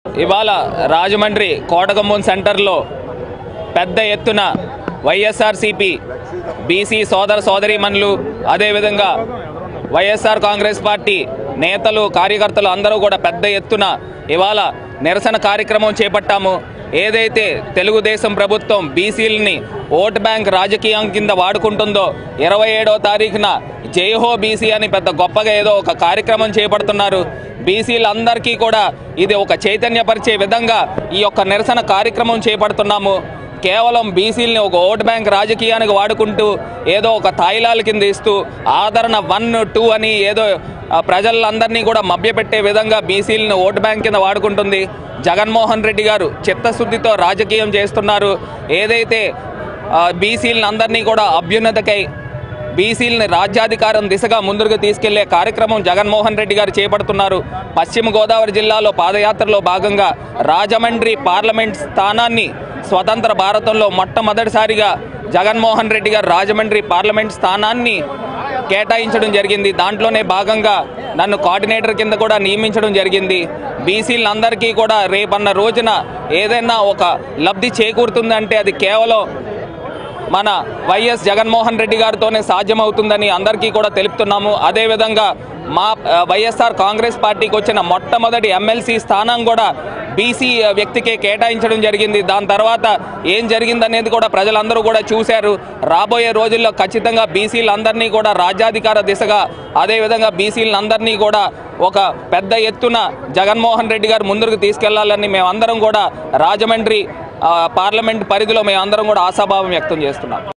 ఇవాళ రాజమండ్రి కోటగుమ్మం సెంటర్లో పెద్ద ఎత్తున వైఎస్ఆర్సిపి బీసీ సోదర సోదరీమణులు అదేవిధంగా వైఎస్ఆర్ కాంగ్రెస్ పార్టీ నేతలు కార్యకర్తలు అందరూ కూడా పెద్ద ఎత్తున ఇవాళ నిరసన కార్యక్రమం చేపట్టాము ఏదైతే తెలుగుదేశం ప్రభుత్వం బీసీలని ఓట్ బ్యాంక్ రాజకీయం కింద వాడుకుంటుందో ఇరవై ఏడో తారీఖున జైహో బీసీ అని పెద్ద గొప్పగా ఏదో ఒక కార్యక్రమం చేపడుతున్నారు బీసీలందరికీ కూడా ఇది ఒక చైతన్యపరిచే విధంగా ఈ యొక్క నిరసన కార్యక్రమం చేపడుతున్నాము కేవలం బీసీలని ఒక ఓట్ బ్యాంక్ రాజకీయానికి వాడుకుంటూ ఏదో ఒక తాయిలాల కింద ఇస్తూ ఆదరణ వన్ టూ అని ఏదో ఆ, ప్రజలందరినీ కూడా మభ్యపెట్టే విధంగా బీసీలను ఓట్ బ్యాంక్ కింద వాడుకుంటుంది జగన్మోహన్ రెడ్డి గారు చిత్తశుద్ధితో రాజకీయం చేస్తున్నారు ఏదైతే ఆ, బీసీలను అందరినీ కూడా అభ్యున్నతకై బీసీలని రాజ్యాధికారం దిశగా ముందుకు తీసుకెళ్లే కార్యక్రమం జగన్మోహన్ రెడ్డి గారు చేపడుతున్నారు పశ్చిమ గోదావరి జిల్లాలో పాదయాత్రలో భాగంగా రాజమండ్రి పార్లమెంట్ స్థానాన్ని స్వతంత్ర భారతంలో మొట్టమొదటిసారిగా జగన్మోహన్ రెడ్డి గారు రాజమండ్రి పార్లమెంట్ స్థానాన్ని కేటాయించడం జరిగింది దాంట్లోనే భాగంగా నన్ను కోఆర్డినేటర్ కింద కూడా నియమించడం జరిగింది బీసీలందరికీ కూడా రేపన్న రోజున ఏదైనా ఒక లబ్ధి చేకూరుతుందంటే అది కేవలం మన వైఎస్ జగన్మోహన్ రెడ్డి గారితోనే సాధ్యమవుతుందని అందరికీ కూడా తెలుపుతున్నాము అదేవిధంగా మా ఆ, వైఎస్ఆర్ కాంగ్రెస్ పార్టీకి వచ్చిన మొట్టమొదటి ఎమ్మెల్సీ స్థానం కూడా బీసీ వ్యక్తికే కేటాయించడం జరిగింది దాని తర్వాత ఏం జరిగిందనేది కూడా ప్రజలందరూ కూడా చూశారు రాబోయే రోజుల్లో ఖచ్చితంగా బీసీలందరినీ కూడా రాజ్యాధికార దిశగా అదేవిధంగా బీసీలందరినీ కూడా ఒక పెద్ద ఎత్తున జగన్మోహన్ రెడ్డి గారు ముందుకు తీసుకెళ్లాలని మేమందరం కూడా రాజమండ్రి ఆ, పార్లమెంట్ పరిధిలో మేమందరం కూడా ఆశాభావం వ్యక్తం చేస్తున్నాం